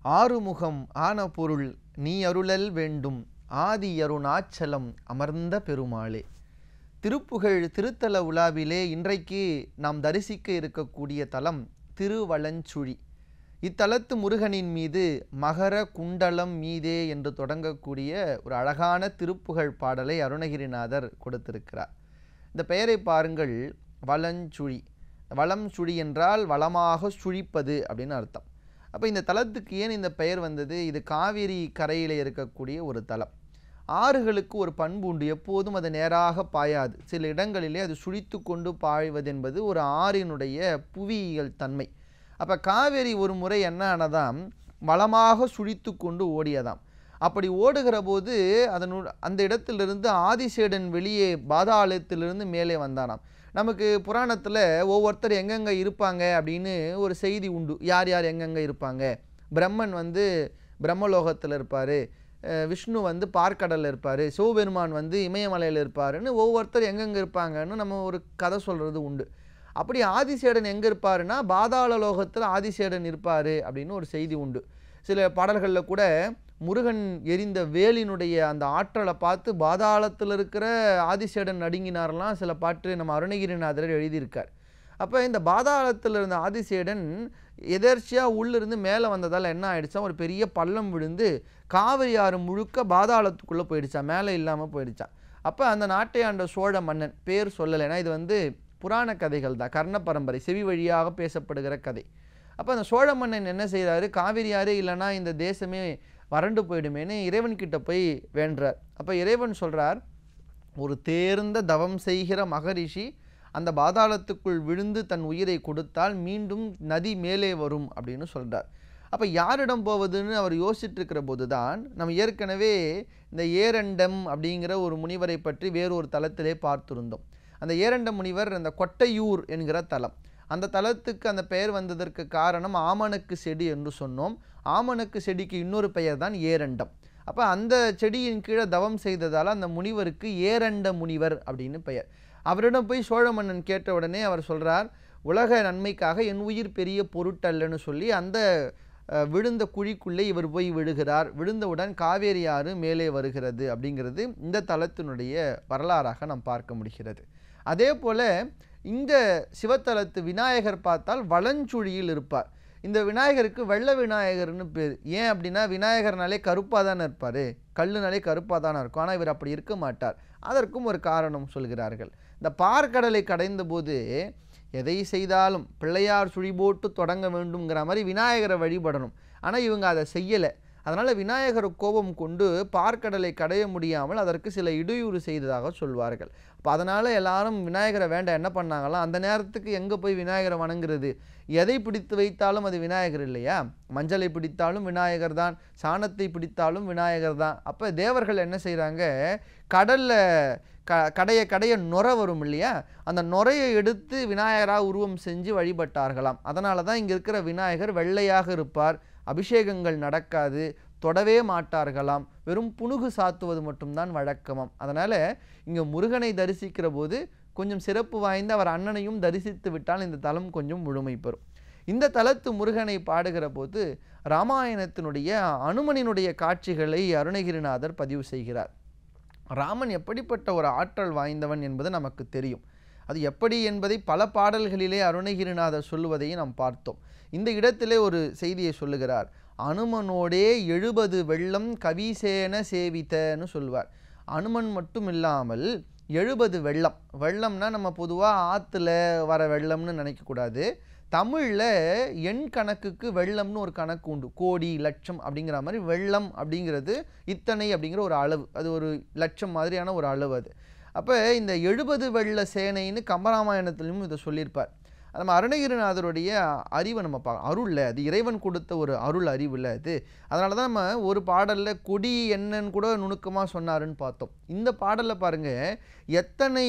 ஆறுமுகம் ஆன பொருள் நீ அருளல் வேண்டும் ஆதி அருணாச்சலம் அமர்ந்த பெருமாளே திருப்புகழ் திருத்தல உலாவிலே இன்றைக்கு நாம் தரிசிக்க இருக்கக்கூடிய தலம் திருவலஞ்சுழி இத்தலத்து முருகனின் மீது மகர குண்டலம் மீதே என்று தொடங்கக்கூடிய ஒரு அழகான திருப்புகழ் பாடலை அருணகிரிநாதர் கொடுத்திருக்கிறார் இந்த பெயரை பாருங்கள் வலஞ்சுழி வளம் சுழி என்றால் வளமாக சுழிப்பது அப்படின்னு அர்த்தம் அப்போ இந்த தலத்துக்கு ஏன் இந்த பெயர் வந்தது இது காவிரி கரையில் இருக்கக்கூடிய ஒரு தலம் ஆறுகளுக்கு ஒரு பண்பு உண்டு எப்போதும் அது நேராக பாயாது சில இடங்களிலே அது சுழித்து கொண்டு பாய்வது என்பது ஒரு ஆறினுடைய புவியியல் தன்மை அப்போ காவேரி ஒரு முறை என்ன ஆனதாம் வளமாக சுழித்து கொண்டு ஓடியதாம் அப்படி ஓடுகிற போது அதனு அந்த இடத்திலிருந்து ஆதிசேடன் வெளியே பாதாளத்திலிருந்து மேலே வந்தானாம் நமக்கு புராணத்தில் ஒவ்வொருத்தர் எங்கெங்கே இருப்பாங்க அப்படின்னு ஒரு செய்தி உண்டு யார் யார் எங்கெங்கே இருப்பாங்க பிரம்மன் வந்து பிரம்மலோகத்தில் இருப்பார் விஷ்ணு வந்து பார்க்கடலில் இருப்பார் சிவபெருமான் வந்து இமயமலையில் இருப்பாருன்னு ஒவ்வொருத்தர் எங்கெங்கே இருப்பாங்கன்னு நம்ம ஒரு கதை சொல்கிறது உண்டு அப்படி ஆதிசேடன் எங்கே இருப்பாருன்னா பாதாள லோகத்தில் ஆதிசேடன் இருப்பார் அப்படின்னு ஒரு செய்தி உண்டு சில பாடல்களில் கூட முருகன் எரிந்த வேலினுடைய அந்த ஆற்றலை பார்த்து பாதாளத்தில் இருக்கிற ஆதிசேடன் நடுங்கினார்லாம் சில பாட்டு நம்ம அருணகிரிநாதர் எழுதியிருக்கார் அப்போ இந்த பாதாளத்தில் இருந்த ஆதிசேடன் எதர்ச்சியாக உள்ளிருந்து மேலே வந்ததால் என்ன ஆயிடுச்சா ஒரு பெரிய பள்ளம் விழுந்து காவிரி ஆறு முழுக்க பாதாளத்துக்குள்ளே போயிடுச்சா மேலே இல்லாமல் போயிடுச்சான் அப்போ அந்த நாட்டை ஆண்ட சோழ மன்னன் பேர் சொல்லலைன்னா இது வந்து புராண கதைகள் தான் கர்ண பரம்பரை செவி வழியாக பேசப்படுகிற கதை அப்போ அந்த சோழ மன்னன் என்ன செய்கிறாரு காவிரி ஆறு இல்லைன்னா இந்த தேசமே வறண்டு போயிடுமேன்னு இறைவன்கிட்ட போய் வேண்டுறார் அப்போ இறைவன் சொல்கிறார் ஒரு தேர்ந்த தவம் செய்கிற மகரிஷி அந்த பாதாளத்துக்குள் விழுந்து தன் உயிரை கொடுத்தால் மீண்டும் நதி மேலே வரும் அப்படின்னு சொல்கிறார் அப்போ யாரிடம் போவதுன்னு அவர் யோசிச்சுட்டு இருக்கிற போது தான் நம்ம ஏற்கனவே இந்த ஏரண்டம் அப்படிங்கிற ஒரு முனிவரை பற்றி வேறொரு தலத்திலே பார்த்திருந்தோம் அந்த ஏரண்ட முனிவர் அந்த கொட்டையூர் என்கிற தலம் அந்த தலத்துக்கு அந்த பெயர் வந்ததற்கு காரணம் ஆமணக்கு செடி என்று சொன்னோம் ஆமணக்கு செடிக்கு இன்னொரு பெயர் தான் ஏரண்டம் அப்போ அந்த செடியின் கீழே தவம் செய்ததால் அந்த முனிவருக்கு ஏரண்ட முனிவர் அப்படின்னு பெயர் அவரிடம் போய் சோழ மன்னன் கேட்ட உடனே அவர் சொல்கிறார் உலக நன்மைக்காக என் உயிர் பெரிய பொருட்டல்லன்னு சொல்லி அந்த விழுந்த குழிக்குள்ளே இவர் போய் விழுகிறார் விழுந்தவுடன் காவேரி ஆறு மேலே வருகிறது அப்படிங்கிறது இந்த தலத்தினுடைய வரலாறாக நாம் பார்க்க முடிகிறது அதே போல் இந்த சிவத்தலத்து விநாயகர் பார்த்தால் வளஞ்சுழியில் இருப்பார் இந்த விநாயகருக்கு வெள்ள விநாயகர்னு பேர் ஏன் அப்படின்னா விநாயகர்னாலே கருப்பாக தானே இருப்பார் கல்லுனாலே கருப்பாக தானே இருக்கும் ஆனால் இவர் அப்படி இருக்க மாட்டார் அதற்கும் ஒரு காரணம் சொல்கிறார்கள் இந்த பார்க்கடலை கடைந்த போது எதை செய்தாலும் பிள்ளையார் சுழி போட்டு தொடங்க வேண்டுங்கிற மாதிரி விநாயகரை வழிபடணும் ஆனால் இவங்க அதை செய்யலை அதனால் விநாயகர் கோபம் கொண்டு பார்க்கடலை கடைய முடியாமல் அதற்கு சில இடையூறு செய்ததாக சொல்வார்கள் அப்போ அதனால் எல்லாரும் விநாயகரை வேண்டாம் என்ன பண்ணாங்களாம் அந்த நேரத்துக்கு எங்கே போய் விநாயகரை வணங்குறது எதை பிடித்து வைத்தாலும் அது விநாயகர் இல்லையா மஞ்சளை பிடித்தாலும் விநாயகர் தான் சாணத்தை பிடித்தாலும் விநாயகர் தான் அப்போ தேவர்கள் என்ன செய்கிறாங்க கடலில் க கடைய கடைய நுர வரும் இல்லையா அந்த நுரையை எடுத்து விநாயகராக உருவம் செஞ்சு வழிபட்டார்களாம் அதனால தான் இங்கே இருக்கிற விநாயகர் வெள்ளையாக இருப்பார் அபிஷேகங்கள் நடக்காது தொடவே மாட்டார்களாம் வெறும் புனுகு சாத்துவது மட்டும்தான் வழக்கமாம் அதனால் இங்கே முருகனை தரிசிக்கிற போது கொஞ்சம் சிறப்பு வாய்ந்த அவர் அண்ணனையும் தரிசித்து விட்டால் இந்த தலம் கொஞ்சம் முழுமை பெறும் இந்த தலத்து முருகனை பாடுகிற போது ராமாயணத்தினுடைய அனுமனினுடைய காட்சிகளை அருணகிரிநாதர் பதிவு செய்கிறார் ராமன் எப்படிப்பட்ட ஒரு ஆற்றல் வாய்ந்தவன் என்பது நமக்கு தெரியும் அது எப்படி என்பதை பல பாடல்களிலே அருணகிரிநாதர் சொல்லுவதையும் நாம் பார்த்தோம் இந்த இடத்திலே ஒரு செய்தியை சொல்லுகிறார் அனுமனோடே எழுபது வெள்ளம் கவிசேன சேவித்தன்னு சொல்லுவார் அனுமன் மட்டும் இல்லாமல் எழுபது வெள்ளம் வெள்ளம்னா நம்ம பொதுவாக ஆற்றுல வர வெள்ளம்னு நினைக்கக்கூடாது தமிழில் எண் கணக்குக்கு வெள்ளம்னு ஒரு கணக்கு உண்டு கோடி லட்சம் அப்படிங்கிற மாதிரி வெள்ளம் அப்படிங்கிறது இத்தனை அப்படிங்கிற ஒரு அளவு அது ஒரு லட்சம் மாதிரியான ஒரு அளவு அது அப்போ இந்த எழுபது வெள்ள சேனைன்னு கம்பராமாயணத்திலையும் இதை சொல்லியிருப்பார் நம்ம அருணகிரிநாதருடைய அறிவை நம்ம பா அருளில் அது இறைவன் கொடுத்த ஒரு அருள் அறிவில் அது அதனால தான் நம்ம ஒரு பாடலில் கொடி என்னன்னு கூட நுணுக்கமாக சொன்னாருன்னு பார்த்தோம் இந்த பாடலில் பாருங்கள் எத்தனை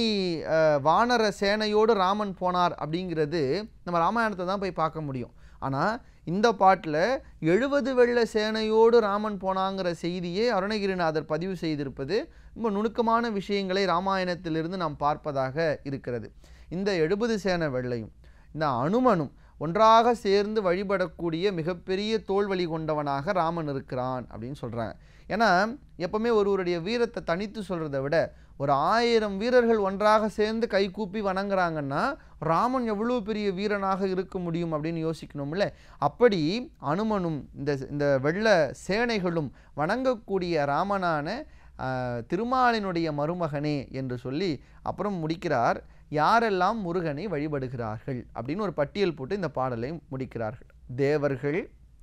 வானர சேனையோடு ராமன் போனார் அப்படிங்கிறது நம்ம ராமாயணத்தை தான் போய் பார்க்க முடியும் ஆனால் இந்த பாட்டில் எழுபது வெள்ள சேனையோடு ராமன் போனாங்கிற செய்தியை அருணகிரிநாதர் பதிவு செய்திருப்பது ரொம்ப நுணுக்கமான விஷயங்களை ராமாயணத்திலிருந்து நாம் பார்ப்பதாக இருக்கிறது இந்த எழுபது சேனை வெள்ளையும் இந்த அனுமனும் ஒன்றாக சேர்ந்து வழிபடக்கூடிய மிகப்பெரிய தோல்வழி கொண்டவனாக ராமன் இருக்கிறான் அப்படின்னு சொல்கிறாங்க ஏன்னா எப்பவுமே ஒருவருடைய வீரத்தை தனித்து சொல்கிறத விட ஒரு ஆயிரம் வீரர்கள் ஒன்றாக சேர்ந்து கைகூப்பி வணங்குறாங்கன்னா ராமன் எவ்வளோ பெரிய வீரனாக இருக்க முடியும் அப்படின்னு யோசிக்கணும்ல அப்படி அனுமனும் இந்த இந்த வெள்ள சேனைகளும் வணங்கக்கூடிய ராமனான ஆஹ், திருமாலினுடைய மருமகனே என்று சொல்லி அப்புறம் முடிக்கிறார் யாரெல்லாம் முருகனை வழிபடுகிறார்கள் அப்படின்னு ஒரு பட்டியல் போட்டு இந்த பாடலை முடிக்கிறார்கள் தேவர்கள்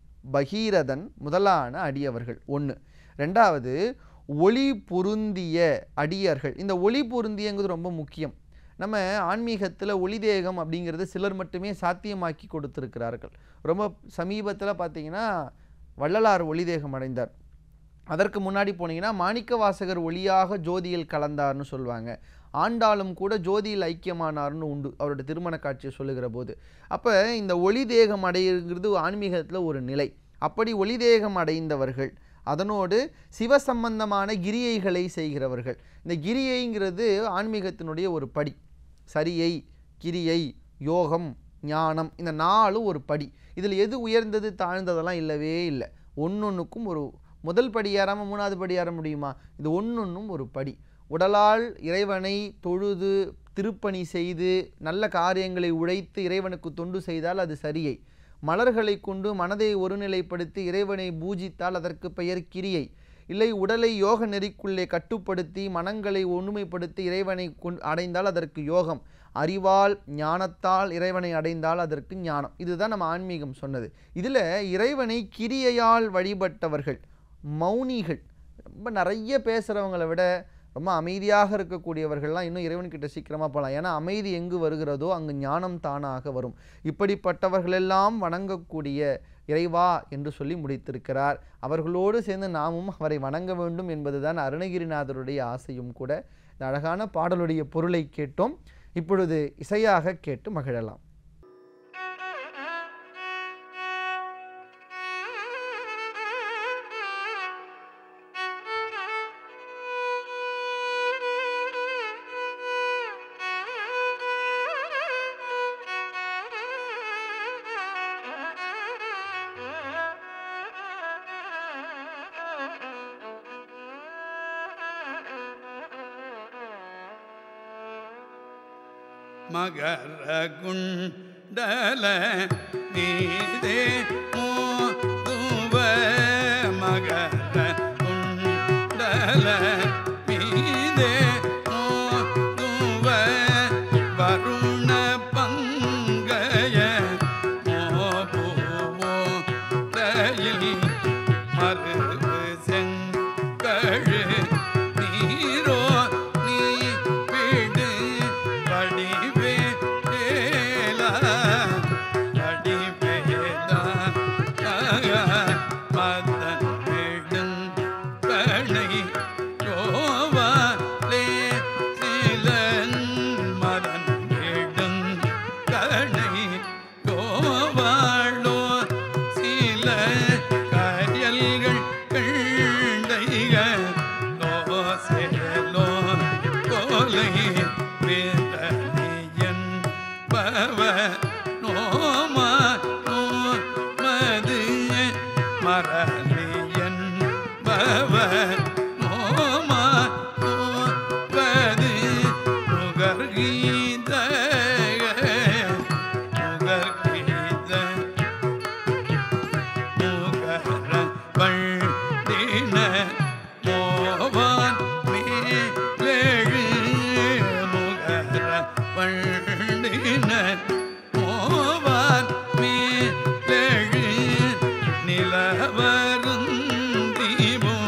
பகீரதன் முதலான அடியவர்கள் ஒன்று ரெண்டாவது ஒளி பொருந்திய அடியர்கள் இந்த ஒளி பொருந்தியங்கிறது ரொம்ப முக்கியம் நம்ம ஆன்மீகத்தில் ஒளி தேகம் அப்படிங்கிறது சிலர் மட்டுமே சாத்தியமாக்கி கொடுத்திருக்கிறார்கள் ரொம்ப சமீபத்தில் பார்த்தீங்கன்னா வள்ளலார் ஒளி தேகம் அடைந்தார் அதற்கு முன்னாடி போனீங்கன்னா மாணிக்க வாசகர் ஒளியாக ஜோதியில் கலந்தார்னு சொல்லுவாங்க ஆண்டாளும் கூட ஜோதியில் ஐக்கியமானார்னு உண்டு அவருடைய திருமண காட்சியை சொல்லுகிற போது அப்போ இந்த ஒளி தேகம் அடைகிறது ஆன்மீகத்தில் ஒரு நிலை அப்படி ஒளி தேகம் அடைந்தவர்கள் அதனோடு சிவசம்பந்தமான கிரியைகளை செய்கிறவர்கள் இந்த கிரியைங்கிறது ஆன்மீகத்தினுடைய ஒரு படி சரியை கிரியை யோகம் ஞானம் இந்த நாலும் ஒரு படி இதில் எது உயர்ந்தது தாழ்ந்ததெல்லாம் இல்லவே இல்லை ஒன்னொன்றுக்கும் ஒரு முதல் படி ஏறாமல் மூணாவது படி ஏற முடியுமா இது ஒன்னொன்றும் ஒரு படி உடலால் இறைவனை தொழுது திருப்பணி செய்து நல்ல காரியங்களை உழைத்து இறைவனுக்கு தொண்டு செய்தால் அது சரியை மலர்களை கொண்டு மனதை ஒருநிலைப்படுத்தி இறைவனை பூஜித்தால் அதற்கு பெயர் கிரியை இல்லை உடலை யோக நெறிக்குள்ளே கட்டுப்படுத்தி மனங்களை ஒன்றுமைப்படுத்தி இறைவனை கொண் அடைந்தால் அதற்கு யோகம் அறிவால் ஞானத்தால் இறைவனை அடைந்தால் அதற்கு ஞானம் இதுதான் நம்ம ஆன்மீகம் சொன்னது இதில் இறைவனை கிரியையால் வழிபட்டவர்கள் மௌனிகள் ரொம்ப நிறைய பேசுகிறவங்களை விட ரொம்ப அமைதியாக இருக்கக்கூடியவர்கள்லாம் இன்னும் இறைவன்கிட்ட சீக்கிரமாக போகலாம் ஏன்னா அமைதி எங்கு வருகிறதோ அங்கு ஞானம் தானாக வரும் இப்படிப்பட்டவர்களெல்லாம் வணங்கக்கூடிய இறைவா என்று சொல்லி முடித்திருக்கிறார் அவர்களோடு சேர்ந்து நாமும் அவரை வணங்க வேண்டும் என்பதுதான் அருணகிரிநாதருடைய ஆசையும் கூட இந்த அழகான பாடலுடைய பொருளை கேட்டோம் இப்பொழுது இசையாக கேட்டு மகிழலாம் மகர குண்டல நீதே மோதுவ மகர குண்டல மீதே மோதுவ வருண பங்கய மோபுவோ தயில் மருவு செங்கழு நீரோ நீ விடு வடிவேலா வடிவேலா மதன் விடும் கணை யோவாலே சிலன் மதன் விடும் கணை யோவாளோ சில கயல்கள் கண்டைகள் லோசேலோ கோலை வேதனையன் பவ நோமா நோமது மரணியன் பவ நோமா நோவது நுகர்கீத நுகர்கீத முகர பண்டின மோவான் மேலெழு முகர பண்டின மோவான் மேலெழு நிலவருந்தீபோ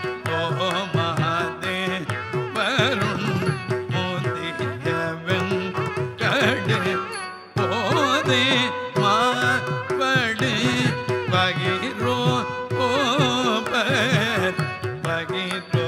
ஓமாதே வருண் மோதியவன் கடு போதே மாவடு பகிரோ கோபர் பகிரோ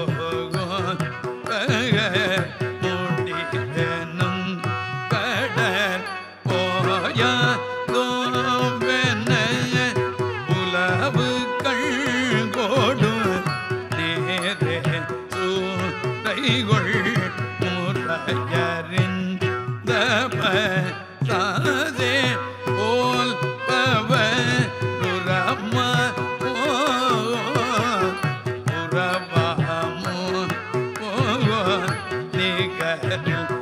கோபர் முடியனும் கடற் போயா தோவென உலவு கண்கோடு நேரே சூரைகொள் முறையறின் தப சாதே போல்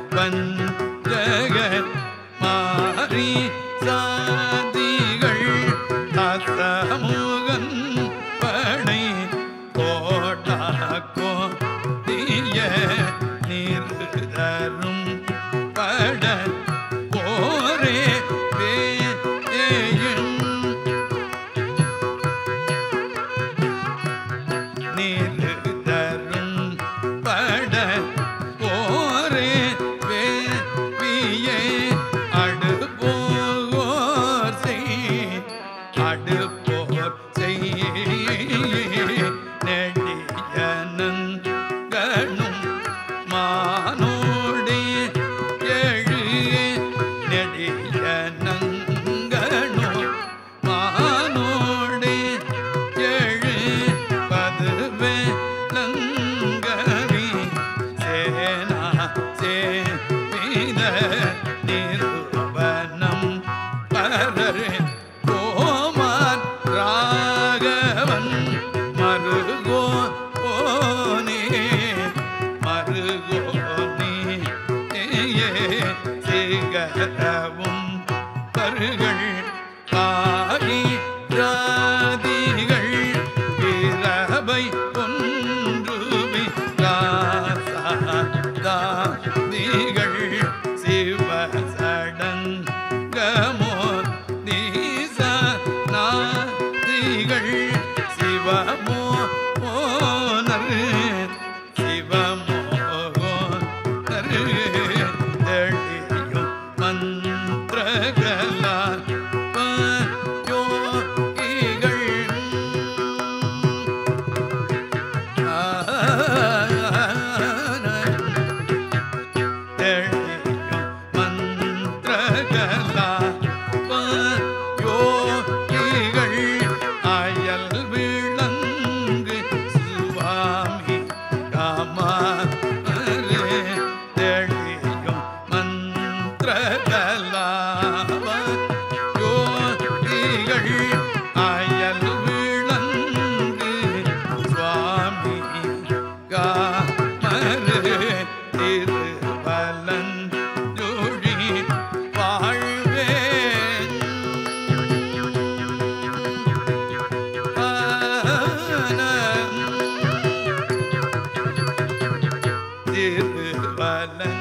பஞ்சக மாறி சாதிகள் அசமுகன் படை கோட்டாக்கோ தீய நிறுதரும் பட போரே வேயின் நிறுதரும் பட போரே வேவியே அடுப்போர் செய் அடுப்போர் செய் நெடியனன் கணும் மானோடே எழு நெடியனங்கணும் மானோடே எழு பதுவே லங்கவி சேனா சேவித நிருபனம் பரரு கோமான் ராகவன் மருகோ போனே மருகோனே ஏயே சிகரவும் பருகள் காரி ராதிகள் பிறவை ஒன்றுவி ராசாதிகள் சிவசடங்கமோ நீச நாதிகள் சிவமோ ஓனர் சிவமோகோனர் தெளியும் மந்திரகலா யோகிகள் தெளியும் மந்திரகலா யோகிகள் அயல் விளங்கு சுவாமி காமாரே தெளியும் மந்திரகலா யோகிகள் அயல் விளங்கு சுவாமி காமரே திருவலன் ஜோழி வாழ்வேன் திருவலன்